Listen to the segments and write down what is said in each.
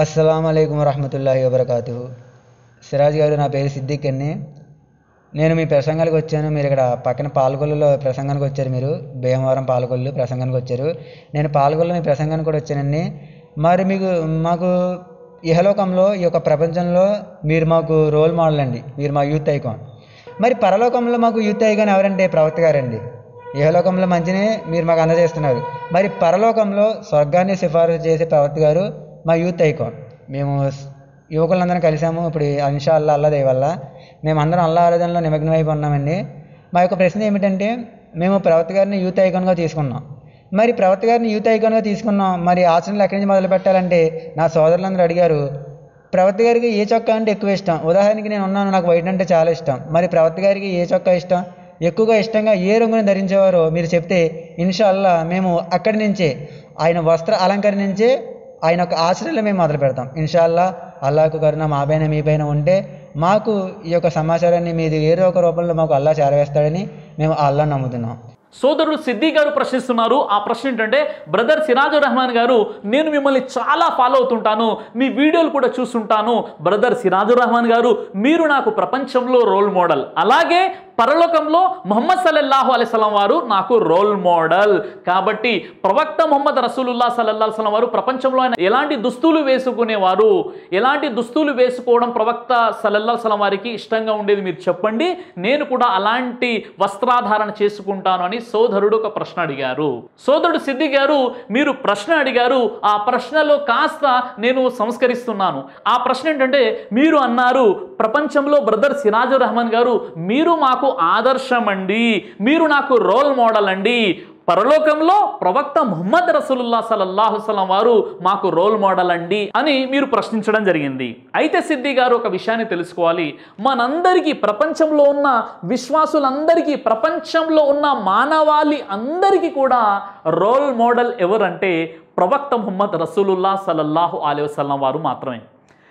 అస్సలం అయికం వరహమతుల్లాహి వబర్కాతు సిరాజ్ గారు నా పేరు సిద్దిక్ అండి నేను మీ ప్రసంగాలకు వచ్చాను మీరు ఇక్కడ పక్కన పాలకొల్లులో ప్రసంగానికి వచ్చారు మీరు భీమవరం పాలకొల్లు ప్రసంగానికి వచ్చారు నేను పాలకొల్లు మీ ప్రసంగానికి కూడా వచ్చానండి మరి మీకు మాకు ఇహలోకంలో ఈ యొక్క ప్రపంచంలో మీరు మాకు రోల్ మోడల్ అండి మీరు మా యూత్ ఐకాన్ మరి పరలోకంలో మాకు యూత్ ఐకాన్ ఎవరంటే ప్రవక్త గారండి ఇహలోకంలో మంచిని మీరు మాకు అందజేస్తున్నారు మరి పరలోకంలో స్వర్గాన్ని సిఫారసు చేసే ప్రవక్త గారు మా యూత్ ఐకాన్ మేము స్- యువకులందరం కలిసాము ఇప్పుడు అన్షా అల్లా అల్లా దయ వల్ల మేమందరం అల్లా ఆరాధనలో నిమగ్నం అయిపోయి ఉన్నామండి మా యొక్క ప్రశ్న ఏమిటంటే మేము ప్రవక్త గారిని యూత్ ఐకాన్గా తీసుకున్నాం మరి ప్రవక్త గారిని యూత్ ఐకాన్గా తీసుకున్నాం మరి ఆచరణలు ఎక్కడి నుంచి మొదలు పెట్టాలంటే నా సోదరులందరూ అడిగారు ప్రవక్త గారికి ఏ చొక్కా అంటే ఎక్కువ ఇష్టం ఉదాహరణకి నేను ఉన్నాను నాకు వైట్ అంటే చాలా ఇష్టం మరి ప్రవక్త గారికి ఏ చొక్కా ఇష్టం ఎక్కువగా ఇష్టంగా ఏ రంగుని ధరించేవారో మీరు చెప్తే ఇన్షాల్లా మేము అక్కడి నుంచే ఆయన వస్త్ర అలంకరణ నుంచే ఆయన యొక్క ఆశ్రయంలో మేము మొదలు పెడతాం ఇన్షాల్లా అల్లాహకు కరుణ మా పైన మీ పైన ఉంటే మాకు ఈ యొక్క సమాచారాన్ని మీది ఏదో ఒక రూపంలో మాకు అల్లా చేరవేస్తాడని మేము ఆ అల్లా నమ్ముతున్నాం సోదరుడు సిద్ది గారు ప్రశ్నిస్తున్నారు ఆ ప్రశ్న ఏంటంటే బ్రదర్ సిరాజుర్ రెహమాన్ గారు నేను మిమ్మల్ని చాలా ఫాలో అవుతుంటాను మీ వీడియోలు కూడా చూస్తుంటాను బ్రదర్ సిరాజుర్ రెహమాన్ గారు మీరు నాకు ప్రపంచంలో రోల్ మోడల్ అలాగే పరలోకంలో ముహమ్మద్ సల్లల్లాహు అలైస్లం వారు నాకు రోల్ మోడల్ కాబట్టి ప్రవక్త ముహమ్మద్ రసూలుల్లా సల్లల్లా సలం వారు ప్రపంచంలో ఆయన ఎలాంటి దుస్తులు వేసుకునేవారు ఎలాంటి దుస్తులు వేసుకోవడం ప్రవక్త సల్లల్లా సలం వారికి ఇష్టంగా ఉండేది మీరు చెప్పండి నేను కూడా అలాంటి వస్త్రాధారణ చేసుకుంటాను అని సోదరుడు ఒక ప్రశ్న అడిగారు సోదరుడు సిద్ధి గారు మీరు ప్రశ్న అడిగారు ఆ ప్రశ్నలో కాస్త నేను సంస్కరిస్తున్నాను ఆ ప్రశ్న ఏంటంటే మీరు అన్నారు ప్రపంచంలో బ్రదర్ సిరాజుర్ రహమాన్ గారు మీరు మాకు ఆదర్శం అండి మీరు నాకు రోల్ మోడల్ అండి పరలోకంలో ప్రవక్త ముహమ్మద్ రసూలుల్లా సలల్లాహు సలం వారు మాకు రోల్ మోడల్ అండి అని మీరు ప్రశ్నించడం జరిగింది అయితే సిద్ధి గారు ఒక విషయాన్ని తెలుసుకోవాలి మనందరికీ ప్రపంచంలో ఉన్న విశ్వాసులందరికీ ప్రపంచంలో ఉన్న మానవాళి అందరికీ కూడా రోల్ మోడల్ ఎవరంటే ప్రవక్త ముహమ్మద్ రసూలుల్లా సలల్లాహు అలైహి వసల్లం వారు మాత్రమే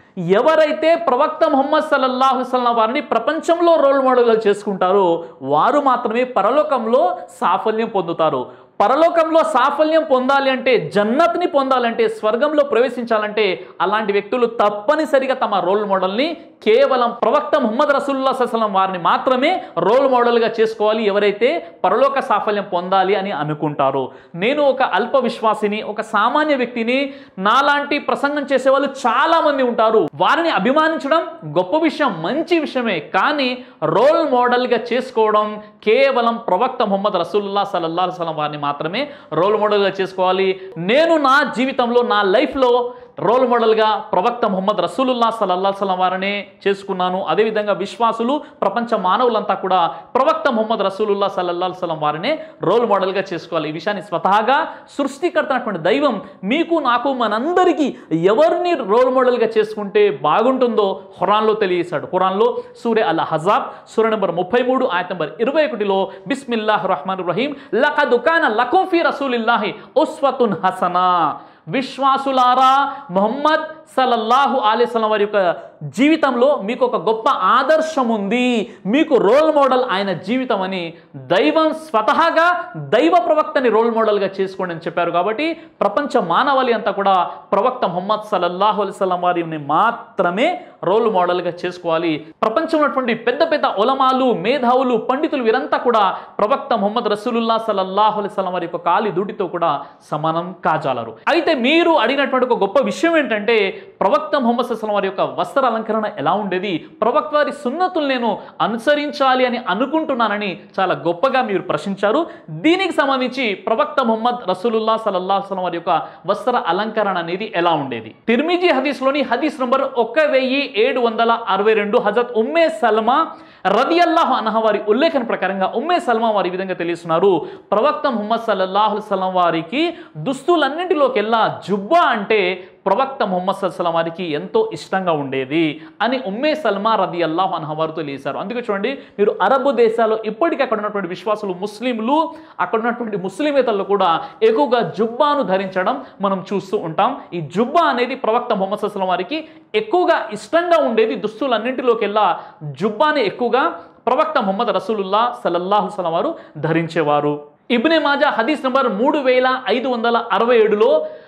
ఎవరైతే ప్రవక్త ముహమ్మద్ సల్లల్లాహు వసల్లం వారిని ప్రపంచంలో రోల్ మోడల్గా చేసుకుంటారో వారు మాత్రమే పరలోకంలో సాఫల్యం పొందుతారు పరలోకంలో సాఫల్యం పొందాలి అంటే జన్నత్ని పొందాలంటే స్వర్గంలో ప్రవేశించాలంటే అలాంటి వ్యక్తులు తప్పనిసరిగా తమ రోల్ మోడల్ని కేవలం ప్రవక్త ముహమ్మద్ రసూల్లా సల్లం వారిని మాత్రమే రోల్ మోడల్గా చేసుకోవాలి ఎవరైతే పరలోక సాఫల్యం పొందాలి అని అనుకుంటారో నేను ఒక అల్ప విశ్వాసిని ఒక సామాన్య వ్యక్తిని నాలాంటి ప్రసంగం చేసే వాళ్ళు చాలా మంది ఉంటారు వారిని అభిమానించడం గొప్ప విషయం మంచి విషయమే కానీ రోల్ మోడల్గా చేసుకోవడం కేవలం ప్రవక్త ముహమ్మద్ రసూలుల్లా సల్లల్లా సలం వారిని మాత్రమే రోల్ మోడల్గా చేసుకోవాలి నేను నా జీవితంలో నా లైఫ్లో రోల్ మోడల్గా ప్రవక్త ముహమ్మద్ రసూలుల్లా సల్లల్లా సలం వారినే చేసుకున్నాను అదేవిధంగా విశ్వాసులు ప్రపంచ మానవులంతా కూడా ప్రవక్త ముహమ్మద్ రసూలుల్లా సల్లల్లా సలం వారినే రోల్ మోడల్గా చేసుకోవాలి ఈ విషయాన్ని స్వతహాగా సృష్టికర్త అయినటువంటి దైవం మీకు నాకు మనందరికీ ఎవరిని రోల్ మోడల్గా చేసుకుంటే బాగుంటుందో ఖురాన్లో తెలియజేశాడు ఖురాన్లో సూర్య అల్ హజాబ్ సూర్య నెంబర్ ముప్పై మూడు ఆయత నెంబర్ ఇరవై ఒకటిలో బిస్మిల్లాహ్ రహమాన్ రహీం లఖదు కాన లకోఫీ రసూలిల్లాహి ఉస్వతున్ హసనా విశ్వాసులారా మొహమ్మద్ సల్లల్లాహు అలైస్లం వారి యొక్క జీవితంలో మీకు ఒక గొప్ప ఆదర్శం ఉంది మీకు రోల్ మోడల్ ఆయన జీవితం అని దైవం స్వతహాగా దైవ ప్రవక్తని రోల్ మోడల్గా చేసుకోండి అని చెప్పారు కాబట్టి ప్రపంచ మానవాళి అంతా కూడా ప్రవక్త ముహమ్మద్ సల్లల్లాహు అలైస్లం వారిని మాత్రమే రోల్ మోడల్గా చేసుకోవాలి ప్రపంచంలో ఉన్నటువంటి పెద్ద పెద్ద ఒలమాలు మేధావులు పండితులు వీరంతా కూడా ప్రవక్త ముహమ్మద్ రసూలుల్లా సల్లల్లాహు అలైస్లం వారి యొక్క కాలి దూటితో కూడా సమానం కాజాలరు అయితే మీరు అడిగినటువంటి ఒక గొప్ప విషయం ఏంటంటే ప్రవక్త ముహమ్మద్ సల్లం వారి యొక్క వస్త్ర అలంకరణ ఎలా ఉండేది ప్రవక్త వారి సున్నతులు నేను అనుసరించాలి అని అనుకుంటున్నానని చాలా గొప్పగా మీరు ప్రశ్నించారు దీనికి సంబంధించి ప్రవక్త ముహమ్మద్ రసూలుల్లా సల్లల్లాహు సల్లం వారి యొక్క వస్త్ర అలంకరణ అనేది ఎలా ఉండేది తిర్మిజీ హదీస్లోని హదీస్ నంబర్ ఒక్క వెయ్యి ఏడు వందల అరవై రెండు హజరత్ ఉమ్మే సల్మా రదియల్లాహు అన్హ వారి ఉల్లేఖన ప్రకారంగా ఉమ్మే సల్మా వారి ఈ విధంగా తెలియస్తున్నారు ప్రవక్త ముహమ్మద్ సల్లల్లాహు సల్లం వారికి దుస్తులన్నింటిలోకెల్లా జుబ్బా అంటే ప్రవక్త ముహమ్మద్ సల్లం వారికి ఎంతో ఇష్టంగా ఉండేది అని ఉమ్మే సల్మా రది అల్లాహ్ అన్హ వారు తెలియసారు అందుకే చూడండి మీరు అరబ్ దేశాల్లో ఇప్పటికీ అక్కడ ఉన్నటువంటి విశ్వాసులు ముస్లింలు అక్కడ ఉన్నటువంటి ముస్లిమేతల్లో కూడా ఎక్కువగా జుబ్బాను ధరించడం మనం చూస్తూ ఉంటాం ఈ జుబ్బా అనేది ప్రవక్త ముహమ్మద్ సల్లం వారికి ఎక్కువగా ఇష్టంగా ఉండేది దుస్తులన్నింటిలోకెల్లా జుబ్బాని ఎక్కువగా ప్రవక్త ముహమ్మద్ రసూలుల్లా సల్లల్లాహు సలం వారు ధరించేవారు ఇబ్నే మాజా హదీస్ నంబర్ మూడు వేల ఐదు వందల అరవై ఏడులో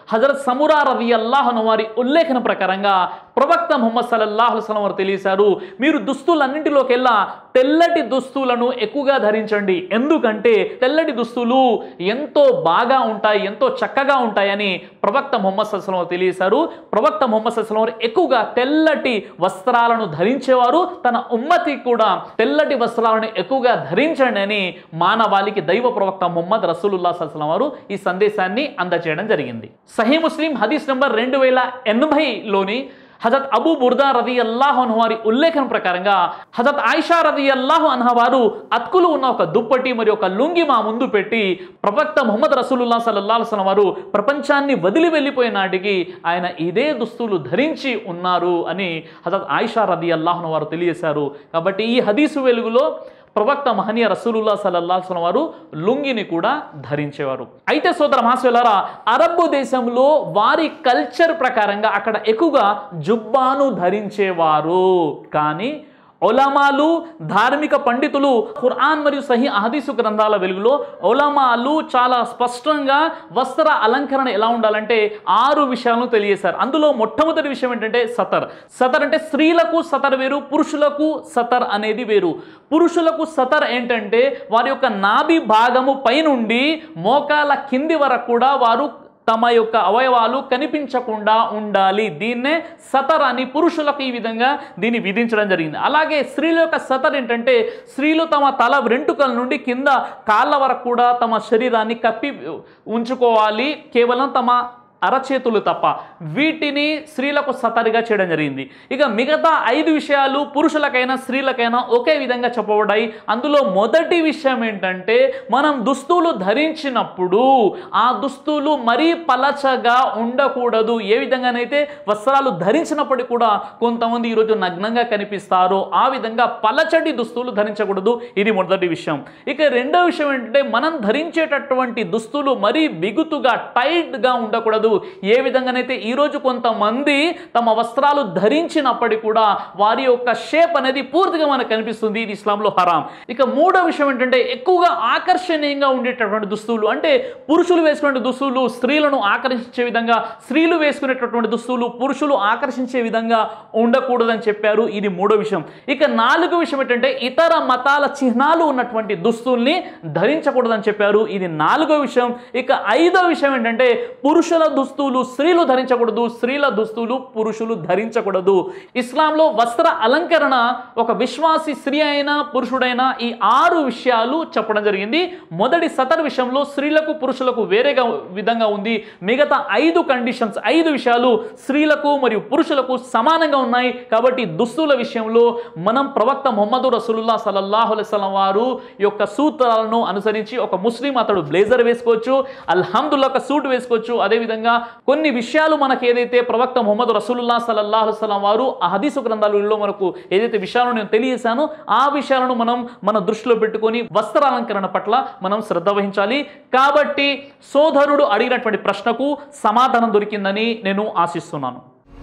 హజరత్ సమురా రవి అల్లాహను వారి ఉల్లేఖన ప్రకారంగా ప్రవక్త ముహమ్మద్ సల్లల్లాహు అలైహి వసల్లం వారు తెలియశారు మీరు దుస్తులన్నింటిలోకెల్లా తెల్లటి దుస్తులను ఎక్కువగా ధరించండి ఎందుకంటే తెల్లటి దుస్తులు ఎంతో బాగా ఉంటాయి ఎంతో చక్కగా ఉంటాయని ప్రవక్త ముహమ్మద్ సల్లం వారు తెలియశారు ప్రవక్త ముహమ్మద్ సల్లం వారు ఎక్కువగా తెల్లటి వస్త్రాలను ధరించేవారు తన ఉమ్మతి కూడా తెల్లటి వస్త్రాలను ఎక్కువగా ధరించండి అని మానవాళికి దైవ ప్రవక్త ముహమ్మద్ రసూలుల్లా సల్లం వారు ఈ సందేశాన్ని అందజేయడం జరిగింది సహీ ముస్లిం హదీస్ నంబర్ రెండు వేల ఎనభైలోని హజరత్ అబూ బుర్దా రది అల్లాహు అన్హు వారి ఉల్లేఖన ప్రకారంగా హజరత్ ఆయిషా రది అల్లాహు అన్హ వారు అతుకులు ఉన్న ఒక దుప్పటి మరియు ఒక లుంగి మా ముందు పెట్టి ప్రవక్త ముహమ్మద్ రసూలుల్లా సల్లల్లాహు అలైహి వసల్లం వారు ప్రపంచాన్ని వదిలి వెళ్ళిపోయిన నాటికి ఆయన ఇదే దుస్తులు ధరించి ఉన్నారు అని హజరత్ ఆయిషా రది అల్లాహును వారు తెలియజేశారు కాబట్టి ఈ హదీసు వెలుగులో ప్రవక్త మహనీయ రసూలుల్లా సల్లల్లాహు వారు లుంగిని కూడా ధరించేవారు అయితే సోదర మహాశివులారా అరబ్బు దేశంలో వారి కల్చర్ ప్రకారంగా అక్కడ ఎక్కువగా జుబ్బాను ధరించేవారు కానీ ఒలమాలు ధార్మిక పండితులు ఖురాన్ మరియు సహీ అహదీసు గ్రంథాల వెలుగులో ఒలమాలు చాలా స్పష్టంగా వస్త్ర అలంకరణ ఎలా ఉండాలంటే ఆరు విషయాలను తెలియజేశారు అందులో మొట్టమొదటి విషయం ఏంటంటే సతర్ సతర్ అంటే స్త్రీలకు సతర్ వేరు పురుషులకు సతర్ అనేది వేరు పురుషులకు సతర్ ఏంటంటే వారి యొక్క నాభి భాగము పైనుండి మోకాల కింది వరకు కూడా వారు తమ యొక్క అవయవాలు కనిపించకుండా ఉండాలి దీన్నే సతర్ అని పురుషులకు ఈ విధంగా దీన్ని విధించడం జరిగింది అలాగే స్త్రీల యొక్క సతర్ ఏంటంటే స్త్రీలు తమ తల వెంట్రుకల నుండి కింద కాళ్ళ వరకు కూడా తమ శరీరాన్ని కప్పి ఉంచుకోవాలి కేవలం తమ అరచేతులు తప్ప వీటిని స్త్రీలకు సతరిగా చేయడం జరిగింది ఇక మిగతా ఐదు విషయాలు పురుషులకైనా స్త్రీలకైనా ఒకే విధంగా చెప్పబడ్డాయి అందులో మొదటి విషయం ఏంటంటే మనం దుస్తులు ధరించినప్పుడు ఆ దుస్తులు మరీ పలచగా ఉండకూడదు ఏ విధంగానైతే వస్త్రాలు ధరించినప్పటికీ కూడా కొంతమంది ఈరోజు నగ్నంగా కనిపిస్తారో ఆ విధంగా పలచటి దుస్తులు ధరించకూడదు ఇది మొదటి విషయం ఇక రెండో విషయం ఏంటంటే మనం ధరించేటటువంటి దుస్తులు మరీ బిగుతుగా టైట్గా ఉండకూడదు ఏ విధంగానైతే ఈరోజు కొంతమంది తమ వస్త్రాలు ధరించినప్పటికీ కూడా వారి యొక్క షేప్ అనేది పూర్తిగా మనకు కనిపిస్తుంది ఇది ఇస్లాంలో హరాం ఇక మూడో విషయం ఏంటంటే ఎక్కువగా ఆకర్షణీయంగా ఉండేటటువంటి దుస్తులు అంటే పురుషులు వేసుకునే దుస్తులు స్త్రీలను ఆకర్షించే విధంగా స్త్రీలు వేసుకునేటటువంటి దుస్తులు పురుషులు ఆకర్షించే విధంగా ఉండకూడదని చెప్పారు ఇది మూడో విషయం ఇక నాలుగో విషయం ఏంటంటే ఇతర మతాల చిహ్నాలు ఉన్నటువంటి దుస్తుల్ని ధరించకూడదని చెప్పారు ఇది నాలుగో విషయం ఇక ఐదో విషయం ఏంటంటే పురుషుల దుస్తులు స్త్రీలు ధరించకూడదు స్త్రీల దుస్తులు పురుషులు ధరించకూడదు ఇస్లాంలో వస్త్ర అలంకరణ ఒక విశ్వాసి స్త్రీ అయినా పురుషుడైనా ఈ ఆరు విషయాలు చెప్పడం జరిగింది మొదటి సతర్ విషయంలో స్త్రీలకు పురుషులకు వేరేగా విధంగా ఉంది మిగతా ఐదు కండిషన్స్ ఐదు విషయాలు స్త్రీలకు మరియు పురుషులకు సమానంగా ఉన్నాయి కాబట్టి దుస్తుల విషయంలో మనం ప్రవక్త మొహమ్మదు రసూలుల్లా సల్లల్లాహు అలైస్లం వారు యొక్క సూత్రాలను అనుసరించి ఒక ముస్లిం అతడు బ్లేజర్ వేసుకోవచ్చు అల్హమ్దుల్లా ఒక సూట్ వేసుకోవచ్చు అదేవిధంగా కొన్ని విషయాలు మనకు ఏదైతే ప్రవక్త మొహమ్మద్ రసూలుల్లా సల్లల్లాహు అలైస్లం వారు ఆ హదీసు గ్రంథాలలో మనకు ఏదైతే విషయాలను నేను తెలియజేశానో ఆ విషయాలను మనం మన దృష్టిలో పెట్టుకొని వస్త్రాలంకరణ పట్ల మనం శ్రద్ధ వహించాలి కాబట్టి సోదరుడు అడిగినటువంటి ప్రశ్నకు సమాధానం దొరికిందని నేను ఆశిస్తున్నాను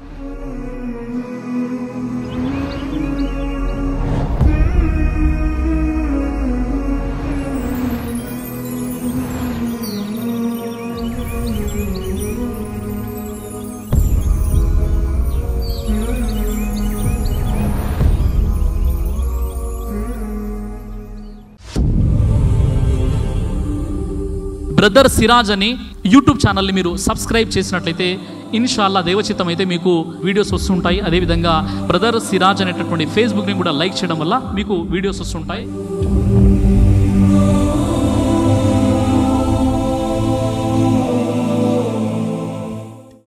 బ్రదర్ సిరాజ్ అని యూట్యూబ్ ఛానల్ని మీరు సబ్స్క్రైబ్ చేసినట్లయితే ఇన్షాల్లా దేవచిత్తం అయితే మీకు వీడియోస్ వస్తుంటాయి అదేవిధంగా బ్రదర్ సిరాజ్ అనేటటువంటి ఫేస్బుక్ని కూడా లైక్ చేయడం వల్ల మీకు వీడియోస్ వస్తుంటాయి